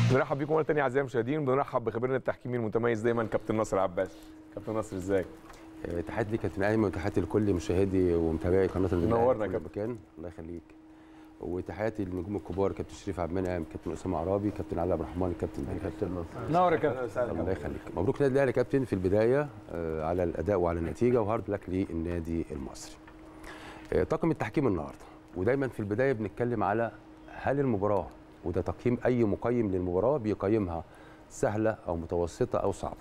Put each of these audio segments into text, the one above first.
بنرحب بيكم مره ثانيه اعزائي المشاهدين بنرحب بخبيرنا التحكيمي المتميز دايما كابتن ناصر عباس كابتن ناصر ازاي آه، تحياتي ليك كابتن ايمن وتحياتي لكل مشاهدي ومتابعي قناه النادي منورنا الأهلي يا في كل مكان الله يخليك وتحياتي للنجوم الكبار كابتن شريف عبد المنعم كابتن اسامه عرابي كابتن علي عبد الرحمن كابتن كابتن نور يا كابتن الله يخليك مبروك النادي الاهلي كابتن في البدايه آه، على الاداء وعلى النتيجه وهارد لك للنادي المصري آه، طاقم التحكيم النهارده ودايما في البدايه بنتكلم على هل المباراه وده تقييم اي مقيم للمباراه بيقيمها سهله او متوسطه او صعبه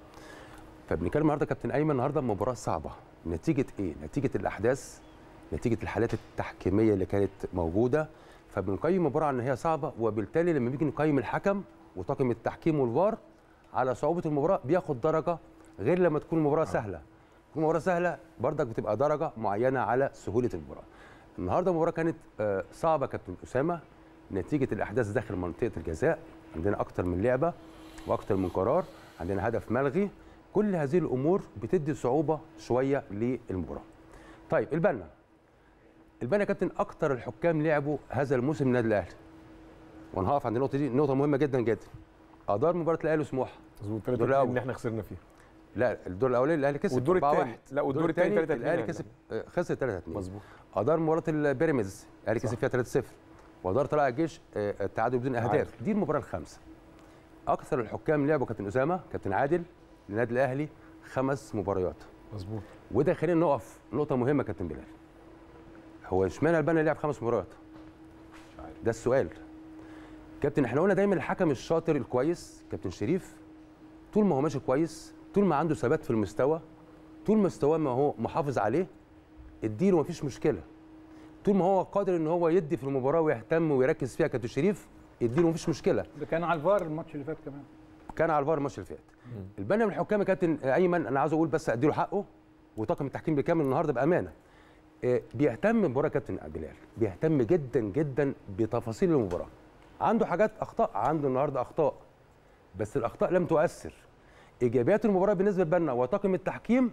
فبنتكلم النهارده كابتن ايمن النهارده مباراه صعبه نتيجه ايه نتيجه الاحداث نتيجه الحالات التحكيميه اللي كانت موجوده فبنقيم المباراه على ان هي صعبه وبالتالي لما بيجي نقيم الحكم وطاقم التحكيم والفار على صعوبه المباراه بياخد درجه غير لما تكون المباراه سهله تكون المباراه سهله بردك بتبقى درجه معينه على سهوله المباراه النهارده المباراه كانت آه، صعبه كابتن اسامه نتيجه الاحداث داخل منطقه الجزاء عندنا اكتر من لعبه واكتر من قرار عندنا هدف ملغي كل هذه الامور بتدي صعوبه شويه للمباراه طيب البنا البنا يا كابتن اكتر الحكام لعبوا هذا الموسم النادي الاهلي وانا هقف عند النقطه دي نقطه مهمه جدا جدا ادار مباراه الاهلي وسموحه مظبوط الدور 3 الأول. اللي احنا خسرنا فيه لا الدور الاولاني الاهلي كسب والدور 4-1. التاني. لا، والدور التاني 3-2 الاهلي يعني. كسب آه، خسر 3 2 مظبوط ادار مباراه البيراميدز الاهلي كسب فيها 3 0 وادار طلائع الجيش آه، التعادل بدون اهداف دي المباراه الخامسه اكثر الحكام لعبوا كابتن اسامه كابتن عادل للنادي الاهلي خمس مباريات مظبوط وده خلينا نقف نقطه مهمه كابتن بلال هو اشمعنى البنا لعب خمس مباريات ده السؤال كابتن احنا قلنا دايما الحكم الشاطر الكويس كابتن شريف طول ما هو ماشي كويس طول ما عنده ثبات في المستوى طول مستواه ما هو محافظ عليه اديله مفيش مشكله طول ما هو قادر ان هو يدي في المباراه ويهتم ويركز فيها كابتن شريف اديله مفيش مشكله ده كان على الفار الماتش اللي فات كمان كان على الفار الماتش اللي فات البنا من الحكام يا كابتن ايمن انا عاوز اقول بس اديله حقه وطاقم التحكيم بالكامل النهارده بامانه آه، بيهتم بمباراه كابتن بلال بيهتم جدا جدا بتفاصيل المباراه عنده حاجات اخطاء عنده النهارده اخطاء بس الاخطاء لم تؤثر ايجابيات المباراه بالنسبه لبنا وطاقم التحكيم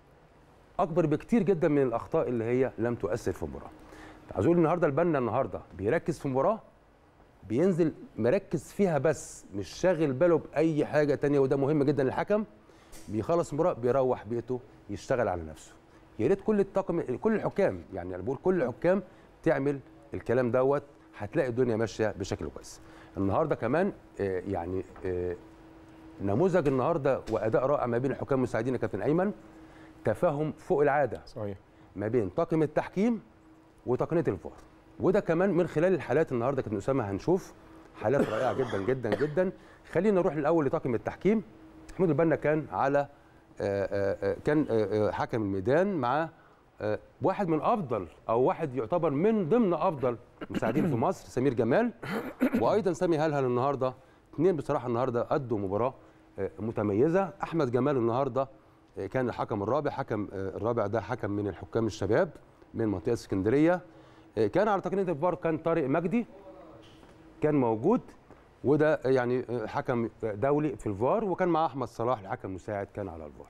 اكبر بكتير جدا من الاخطاء اللي هي لم تؤثر في المباراه عايز اقول النهارده البنا النهارده بيركز في المباراه بينزل مركز فيها بس مش شاغل باله باي حاجه تانية وده مهم جدا للحكم بيخلص المباراه بيروح بيته يشتغل على نفسه يا ريت كل الطاقم كل الحكام يعني انا بقول كل الحكام تعمل الكلام دوت هتلاقي الدنيا ماشيه بشكل كويس النهارده كمان آه، يعني آه، نموذج النهارده واداء رائع ما بين الحكام المساعدين يا كابتن ايمن تفاهم فوق العاده صحيح ما بين طاقم التحكيم وتقنيه الفار وده كمان من خلال الحالات النهارده كابتن اسامه هنشوف حالات رائعه جدا جدا جدا خلينا نروح الاول لطاقم التحكيم محمود البنا كان على آه، آه، آه، كان آه، آه، حكم الميدان مع آه، واحد من افضل او واحد يعتبر من ضمن افضل مساعدين في مصر سمير جمال وايضا سامي هلهل النهارده اثنين بصراحه النهارده ادوا مباراه آه، متميزه احمد جمال النهارده آه، كان الحكم الرابع حكم آه، الرابع ده حكم من الحكام الشباب من منطقه اسكندريه آه، كان على تقنيه الفار كان طارق مجدي كان موجود وده يعني آه، حكم دولي في الفار وكان معاه احمد صلاح الحكم المساعد كان على الفار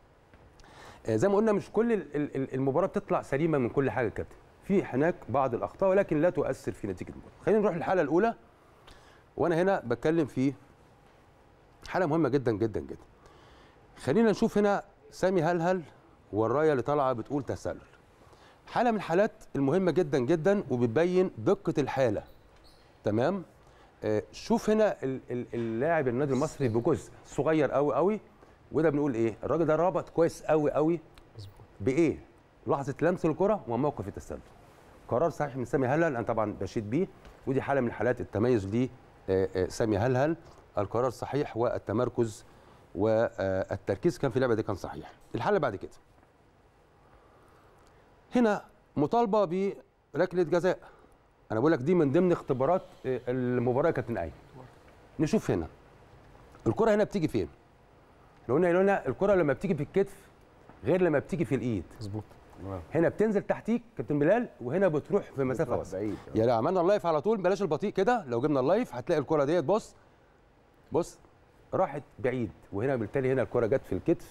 آه، زي ما قلنا مش كل ال- ال- ال- المباراه بتطلع سليمه من كل حاجه يا كابتن في هناك بعض الاخطاء ولكن لا تؤثر في نتيجه المباراه خلينا نروح للحاله الاولى وانا هنا بتكلم في حاله مهمه جدا جدا جدا خلينا نشوف هنا سامي هلهل والرايه اللي طالعه بتقول تسلل حاله من الحالات المهمه جدا جدا وبتبين دقه الحاله تمام آه، شوف هنا ال- ال- اللاعب النادي المصري بجزء صغير قوي قوي وده بنقول ايه الراجل ده رابط كويس قوي قوي بايه لحظه لمس الكره وموقف التسلل قرار صحيح من سامي هلهل انا طبعا بشيد بيه ودي حاله من حالات التميز ليه آه، آه، سامي هلهل القرار صحيح والتمركز والتركيز كان في اللعبه دي كان صحيح الحاله اللي بعد كده هنا مطالبه بركله جزاء انا بقول لك دي من ضمن اختبارات آه، المباراه يا كابتن ايمن نشوف هنا الكره هنا بتيجي فين لو قلنا لو قلنا الكره لما بتيجي في الكتف غير لما بتيجي في الايد مظبوط هنا بتنزل تحتيك كابتن بلال وهنا بتروح في مسافه واسعه بعيد يعني لو عملنا اللايف على طول بلاش البطيء كده لو جبنا اللايف هتلاقي الكره ديت بص بص راحت بعيد وهنا بالتالي هنا الكره جت في الكتف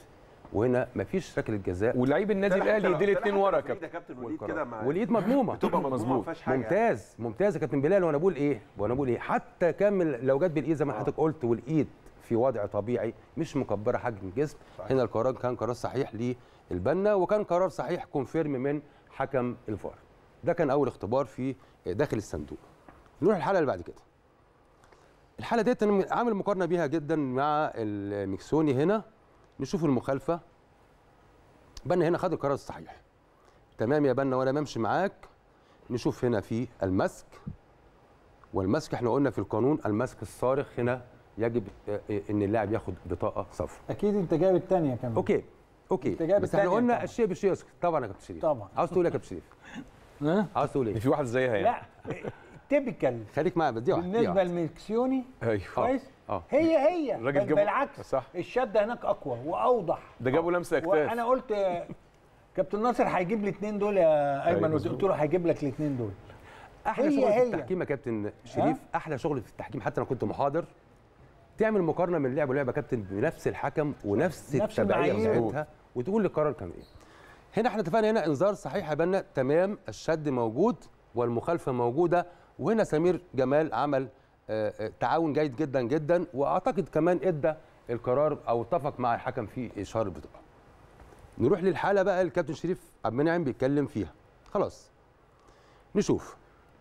وهنا مفيش ركله جزاء ولعيب النادي الاهلي يدي الاثنين ورا يا كابتن يا كابتن وليد والقرار. كده مع والايد مضمومه بتبقى مظبوط ما مظبوط. فيهاش حاجه ممتاز ممتاز يا كابتن بلال وانا بقول ايه وانا بقول ايه حتى كامل لو جت بالايد زي ما حضرتك قلت والايد في وضع طبيعي مش مكبره حجم الجسم هنا القرار كان قرار صحيح للبنا وكان قرار صحيح كونفيرم من حكم الفار ده كان اول اختبار في داخل الصندوق نروح الحلقه اللي بعد كده الحاله ديت انا عامل مقارنه بيها جدا مع المكسوني هنا نشوف المخالفه بنا هنا خد القرار الصحيح تمام يا بنا وانا بمشي معاك نشوف هنا في المسك والمسك احنا قلنا في القانون المسك الصارخ هنا يجب آه، آه، ان اللاعب ياخد بطاقه صفراء اكيد انت جايب الثانيه كمان اوكي اوكي أنت جايب بس احنا التانية قلنا طبعاً. الشيء بالشيء يسكت طبعا يا كابتن شريف طبعاً. عاوز تقول إيه يا كابتن شريف ها؟ عاوز تقول ايه في واحد زيها يعني لا تيبيكال خليك معايا بس دي واحده دي بالنسبه واحدة. للمكسيوني ايوه كويس اه هي هي الراجل بل جابه- بالعكس صح. الشده هناك اقوى واوضح ده جابوا لمسه اكتاف وانا قلت آه، كابتن ناصر هيجيب الاثنين دول يا ايمن أيوة. قلت له هيجيب لك الاثنين دول احلى هي- شغل في هي. التحكيم يا كابتن شريف احلى شغل في التحكيم حتى انا كنت محاضر تعمل مقارنه من لعبه ولعبه يا كابتن بنفس الحكم ونفس نفس التبعيه المعايير. بتاعتها وتقول لي القرار كان ايه هنا احنا اتفقنا هنا انذار صحيح يا بنا تمام الشد موجود والمخالفه موجوده وهنا سمير جمال عمل آه، آه، تعاون جيد جدا جدا واعتقد كمان ادى القرار او اتفق مع الحكم في اشهار البطاقه نروح للحاله بقى الكابتن شريف عبد المنعم بيتكلم فيها خلاص نشوف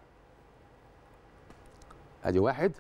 ادي واحد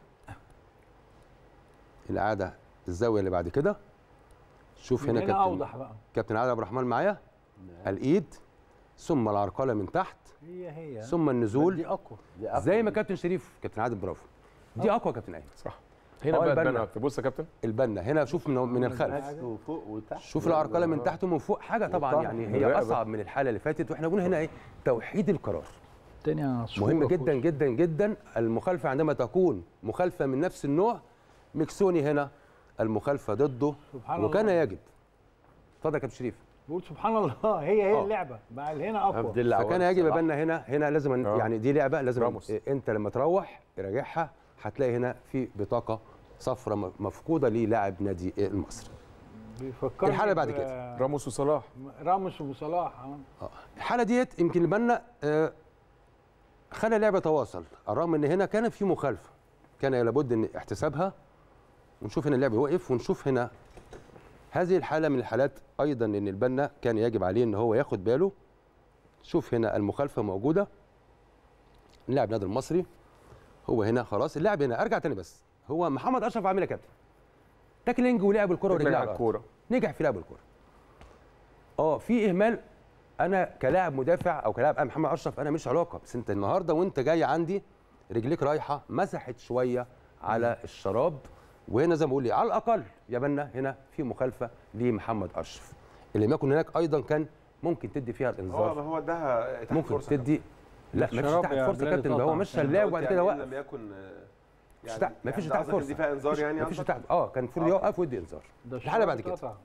القعده الزاويه اللي بعد كده شوف هنا هنا كابتن اوضح بقى كابتن عادل عبد الرحمن معايا الايد ثم العرقله من تحت هي هي ثم دي النزول اقوى زي ما كابتن شريف كابتن عادل برافو دي اقوى كابتن ايمن صح هنا هو بقى البنا. البنا اكتر بص يا كابتن البنا هنا شوف من من الخلف وفوق وتحت شوف العرقله من تحت ومن فوق حاجه طبعا وطبعاً. يعني هي الرقبة. اصعب من الحاله اللي فاتت واحنا بنقول هنا ايه توحيد القرار الثانيه مهم جدا جدا جدا المخالفه عندما تكون مخالفه من نفس النوع مكسوني هنا المخالفه ضده سبحان وكان الله. يجب اتفضل يا كابتن شريف بقول سبحان الله هي هي آه. اللعبه بقى هنا اقوى عبد الله فكان عوض يجب صلاح. يبقى هنا هنا لازم أن- آه. يعني دي لعبه لازم راموس. إيه، انت لما تروح راجعها هتلاقي هنا في بطاقه صفراء م- مفقوده للاعب نادي المصري بيفكرني الحالة بعد ب- كده. راموس وصلاح راموس وصلاح آه. آه. الحاله ديت يمكن البنا آه، خلى اللعبه تواصل الرغم ان هنا كان في مخالفه كان لابد ان احتسابها ونشوف هنا اللعب وقف ونشوف هنا هذه الحاله من الحالات ايضا ان البنا كان يجب عليه ان هو ياخد باله شوف هنا المخالفه موجوده اللاعب نادي المصري هو هنا خلاص اللاعب هنا ارجع تاني بس هو محمد اشرف عامل يا كابتن تاكلينج ولعب الكره ورجع رجع على الأرض. الكوره نجح في لعب الكوره اه في اهمال انا كلاعب مدافع او كلاعب أنا محمد اشرف انا مش علاقه بس انت النهارده وانت جاي عندي رجليك رايحه مسحت شويه على الشراب وهنا زي ما بقول لي على الاقل يا بنا هنا في مخالفه لمحمد اشرف اللي ما يكن هناك ايضا كان ممكن تدي فيها هو الانذار هو اداها تحت ممكن فرصة تدي لا مفيش الشراب تحت يا فرصه بلال كابتن ده هو اتقطع. مشى يعني اللاعب قلت وبعد كده يعني إن وقف لم يكن آه، مفيش تحت مفيش يعني تحت قصدك إن فرصه دي فيها انذار يعني مفيش قصدك؟ تحت اه كان المفروض يوقف ويدي انذار ده الحالة بعد الشراب كده. اتقطع.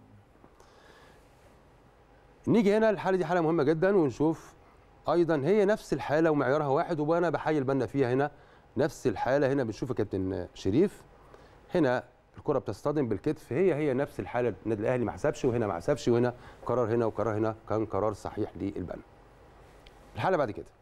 نيجي هنا الحاله دي حاله مهمه جدا ونشوف ايضا هي نفس الحاله ومعيارها واحد وانا بحيي البنا فيها هنا نفس الحاله هنا بنشوف يا كابتن شريف هنا الكره بتصطدم بالكتف هي هي نفس الحاله النادي الاهلي ما حسبش وهنا ما حسبش وهنا قرار هنا وقرار هنا كان قرار صحيح للبنا الحاله بعد كده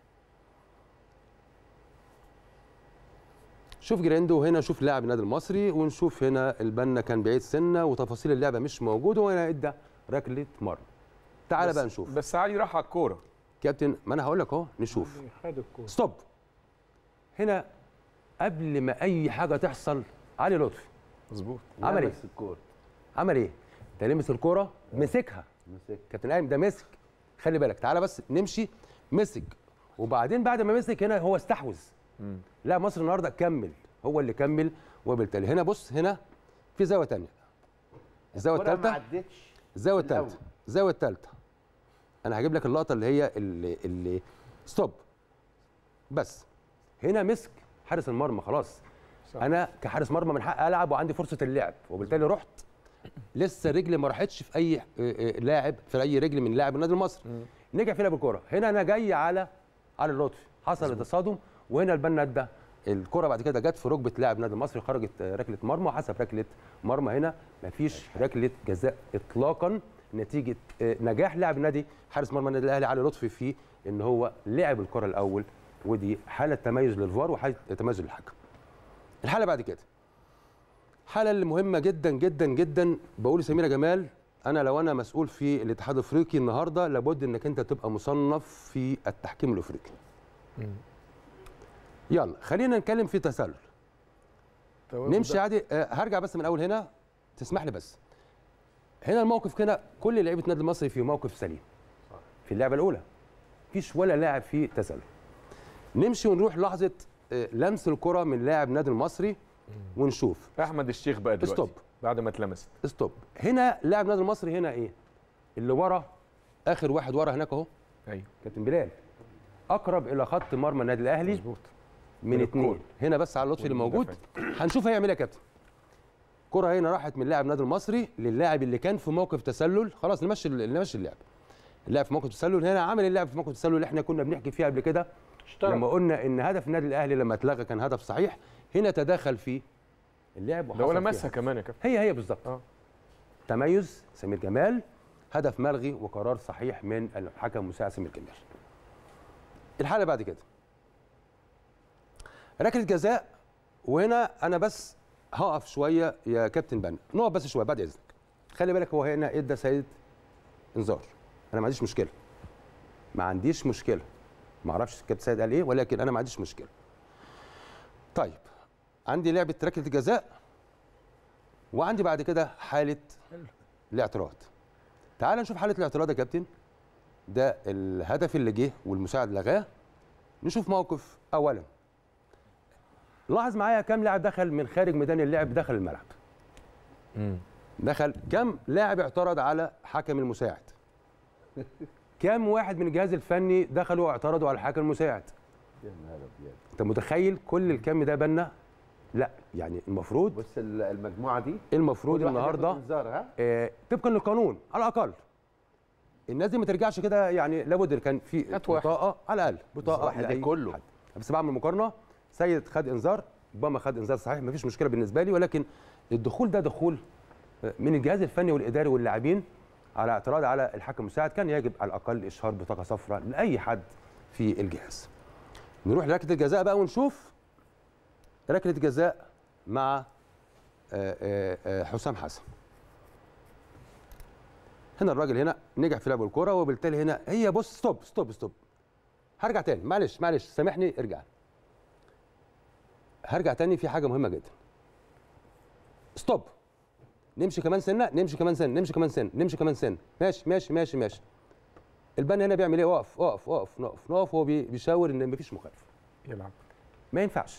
شوف جريندو هنا شوف لاعب النادي المصري ونشوف هنا البنا كان بعيد سنه وتفاصيل اللعبه مش موجوده وهنا ادى ركله مرمى تعالى بس- بقى نشوف بس علي راح على الكوره كابتن ما انا هقول لك اهو نشوف خد الكوره ستوب هنا قبل ما اي حاجه تحصل علي لطفي مظبوط عمل ايه لمس الكورة عمل ايه ده لمس الكوره مسكها مسك كابتن قايم ده مسك خلي بالك تعالى بس نمشي مسك وبعدين بعد ما مسك هنا هو استحوذ لا مصر النهارده كمل هو اللي كمل وبالتالي هنا بص هنا في زاويه ثانيه الزاويه الكورة ما الثالثه عدتش الزاويه الأول. الثالثه الزاويه الثالثه انا هجيب لك اللقطه اللي هي اللي, اللي ستوب بس هنا مسك حارس المرمى خلاص صح. انا كحارس مرمى من حق العب وعندي فرصه اللعب وبالتالي رحت لسه رجلي ما راحتش في اي آه، آه، لاعب في اي رجل من لاعب النادي المصري نجح في لعب الكوره هنا انا جاي على على اللطفي حصل تصادم وهنا البنا ادى الكره بعد كده جت في ركبه لاعب النادي المصري خرجت آه، ركله مرمى وحسب ركله مرمى هنا مفيش ركله جزاء اطلاقا نتيجه آه، نجاح لاعب نادي حارس مرمى النادي الاهلي علي لطفي في ان هو لعب الكره الاول ودي حاله تميز للفار وحاله تميز للحكم الحاله بعد كده الحاله اللي مهمه جدا جدا جدا بقول لسميره جمال انا لو انا مسؤول في الاتحاد الافريقي النهارده لابد انك انت تبقى مصنف في التحكيم الافريقي يلا خلينا نتكلم في تسلل نمشي عادي آه، هرجع بس من اول هنا تسمح لي بس هنا الموقف كده كل لعيبه النادي المصري في موقف سليم في اللعبه الاولى مفيش ولا لاعب فيه تسلل نمشي ونروح لحظه آه، لمس الكره من لاعب النادي المصري ونشوف احمد الشيخ بقى دلوقتي ستوب. بعد ما اتلمست ستوب هنا لاعب النادي المصري هنا ايه اللي ورا اخر واحد ورا هناك اهو ايوه كابتن بلال اقرب الى خط مرمى النادي الاهلي مظبوط من من اتنين الكورة. هنا بس على اللطفي اللي موجود والمدافع. هنشوف هيعمل ايه يا كابتن كرة هنا راحت من لاعب النادي المصري للاعب اللي كان في موقف تسلل خلاص نمشي نمشي اللعب اللاعب في موقف تسلل هنا عمل اللاعب في موقف تسلل اللي احنا كنا بنحكي فيه قبل كده اشترك. لما قلنا ان هدف النادي الاهلي لما اتلغى كان هدف صحيح هنا تدخل فيه اللعب ده وحصل ولا فيها مسها كمان يا كابتن هي هي بالظبط اه تميز سمير جمال هدف ملغي وقرار صحيح من الحكم مساعد سمير جمال الحاله بعد كده ركله جزاء وهنا انا بس هقف شويه يا كابتن بنا نقف بس شويه بعد اذنك خلي بالك هو هنا ادى سيد انذار انا ما عنديش مشكله ما عنديش مشكله ما اعرفش الكابتن سيد قال ايه ولكن انا ما عنديش مشكله طيب عندي لعبه ركله الجزاء وعندي بعد كده حاله الاعتراض تعال نشوف حاله الاعتراض يا كابتن ده الهدف اللي جه والمساعد لغاه نشوف موقف اولا لاحظ معايا كام لاعب دخل من خارج ميدان اللعب دخل الملعب دخل كم لاعب اعترض على حكم المساعد كم واحد من الجهاز الفني دخلوا واعترضوا على الحكم المساعد انت متخيل كل الكم ده بنا لا يعني المفروض بص ال- المجموعه دي المفروض كل واحد ياخد النهارده انذار ها آه، طبقا للقانون على الاقل الناس دي ما ترجعش كده يعني لابد كان في هات واحد. بطاقه على الاقل بطاقه واحد لأي لكله. حد. بس بعمل مقارنه سيد خد انذار اوباما خد انذار صحيح ما فيش مشكله بالنسبه لي ولكن الدخول ده دخول آه، من الجهاز الفني والاداري واللاعبين على اعتراض على الحكم المساعد كان يجب على الاقل اشهار بطاقه صفراء لاي حد في الجهاز نروح لركله الجزاء بقى ونشوف ركله جزاء مع آه، آه، آه، حسام حسن هنا الراجل هنا نجح في لعب الكرة وبالتالي هنا هي بص ستوب ستوب ستوب هرجع تاني معلش معلش سامحني ارجع هرجع تاني في حاجة مهمة جدا ستوب نمشي كمان سنة نمشي كمان سنة نمشي كمان سنة نمشي كمان سنة ماشي ماشي ماشي ماشي البنا هنا بيعمل ايه اقف اقف اقف نقف نقف هو بي- بيشاور ان مفيش مخالفة يلعب ما ينفعش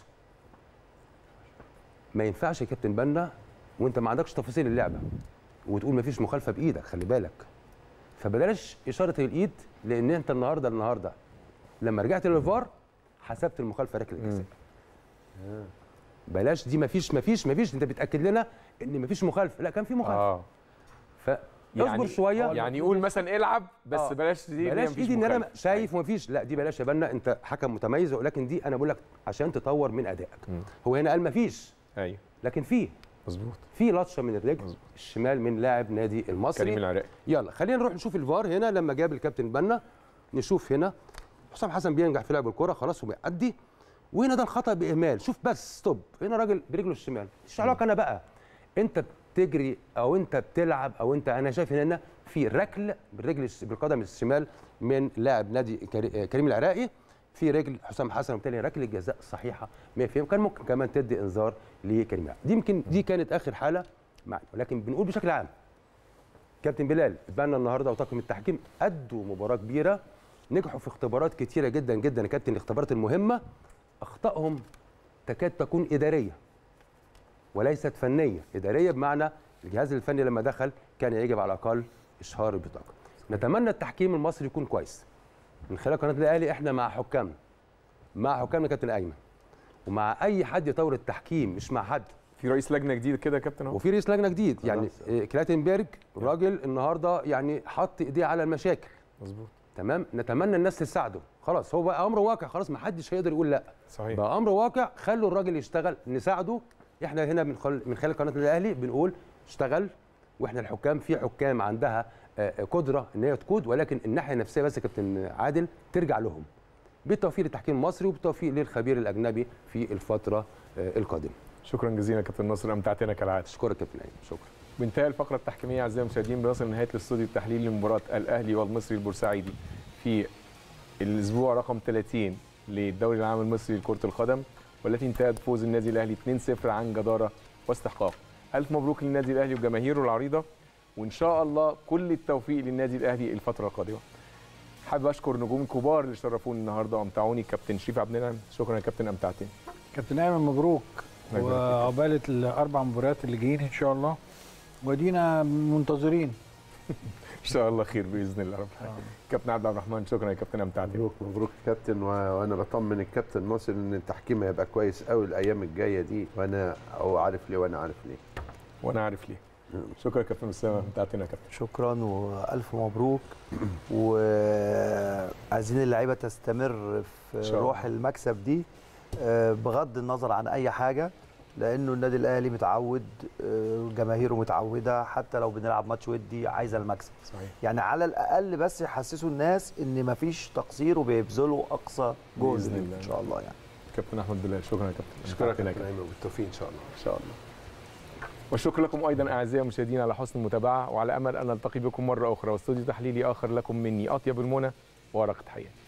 ما ينفعش يا كابتن بنا وانت ما عندكش تفاصيل اللعبه وتقول ما فيش مخالفه بايدك خلي بالك فبلاش اشاره الايد لان انت النهارده النهارده لما رجعت للفار حسبت المخالفه ركله جزاء بلاش دي ما فيش ما فيش ما فيش انت بتاكد لنا ان ما فيش مخالفه لا كان في مخالفه اه فاصبر شويه يعني يقول مثلا العب بس آه. بلاش دي بلاش مفيش ايدي ان انا مخالفة. شايف ومفيش لا دي بلاش يا بنا انت حكم متميز ولكن دي انا بقول لك عشان تطور من ادائك هو هنا قال مفيش ايوه لكن في مظبوط في لطشه من الرجل مظبوط. الشمال من لاعب نادي المصري كريم العراقي يلا خلينا نروح نشوف الفار هنا لما جاب الكابتن بنا نشوف هنا حسام حسن بينجح في لعب الكره خلاص وبيأدي وهنا ده الخطا باهمال شوف بس ستوب هنا راجل برجله الشمال مش علاقه انا بقى انت بتجري او انت بتلعب او انت انا شايف هنا في ركل بالرجل الش- بالقدم الشمال من لاعب نادي كري- كريم العراقي في رجل حسام حسن وبالتالي ركله جزاء صحيحه 100% وكان ممكن كمان تدي انذار لكريم العراقي دي يمكن دي كانت اخر حاله معنا ولكن بنقول بشكل عام كابتن بلال اتبنى النهارده وطاقم التحكيم ادوا مباراه كبيره نجحوا في اختبارات كتيره جدا جدا يا كابتن الاختبارات المهمه اخطائهم تكاد تكون اداريه وليست فنيه اداريه بمعنى الجهاز الفني لما دخل كان يجب على الاقل اشهار البطاقه نتمنى التحكيم المصري يكون كويس من خلال قناه الاهلي احنا مع حكامنا مع حكامنا كابتن ايمن ومع اي حد يطور التحكيم مش مع حد في رئيس لجنه جديد كده يا كابتن اهو وفي رئيس لجنه جديد يعني خلاص. آه، كلاتنبرج راجل النهارده يعني حط ايديه على المشاكل مظبوط تمام نتمنى الناس تساعده خلاص هو بقى امر واقع خلاص ما حدش هيقدر يقول لا صحيح بقى امر واقع خلوا الراجل يشتغل نساعده احنا هنا من خلال من خلال قناه الاهلي بنقول اشتغل واحنا الحكام في حكام عندها آه، قدره ان هي تقود ولكن الناحيه النفسيه بس يا كابتن عادل ترجع لهم بالتوفيق للتحكيم المصري وبالتوفيق للخبير الاجنبي في الفتره آه، القادمه شكرا جزيلا يا كابتن ناصر امتعتنا كالعاده اشكرك كابتن ايمن شكرا بانتهاء الفقره التحكيميه اعزائي المشاهدين بنصل نهايه الاستوديو التحليلي لمباراه الاهلي والمصري البورسعيدي في الاسبوع رقم 30 للدوري العام المصري لكره القدم والتي انتهت بفوز النادي الاهلي 2-0 عن جداره واستحقاق. الف مبروك للنادي الاهلي وجماهيره العريضه وان شاء الله كل التوفيق للنادي الاهلي الفتره القادمه. حابب اشكر نجوم الكبار اللي شرفوني النهارده وامتعوني كابتن شريف عبد المنعم شكرا يا كابتن امتعتني. كابتن ايمن مبروك الله يبارك فيك. وعقبال الاربع مباريات اللي جايين ان شاء الله ودينا منتظرين ان شاء الله خير باذن الله رب العالمين. كابتن عبد الرحمن شكرا يا كابتن امتعتني. مبروك مبروك يا كابتن و- وانا بطمن الكابتن ناصر ان التحكيم هيبقى كويس قوي الايام الجايه دي وانا هو عارف ليه وانا عارف ليه وانا عارف ليه. شكرا يا كابتن اسامه امتعتنا يا كابتن. شكرا والف مبروك وعايزين اللعيبه تستمر إن في شاء الله. روح المكسب دي آه، بغض النظر عن اي حاجه لانه النادي الاهلي متعود آه، جماهيره متعوده حتى لو بنلعب ماتش ودي عايزه المكسب صحيح. يعني على الاقل بس يحسسوا الناس ان مفيش تقصير وبيبذلوا اقصى جهد بإذن الله. ان شاء الله يعني كابتن احمد بالله شكرا يا كابتن اشكرك أمتعتنا يا كابتن ايمن بالتوفيق ان شاء الله ان شاء الله والشكر لكم ايضا اعزائي المشاهدين على حسن المتابعه وعلى امل ان نلتقي بكم مره اخرى واستوديو تحليلي اخر لكم مني اطيب المنى وارق تحياتي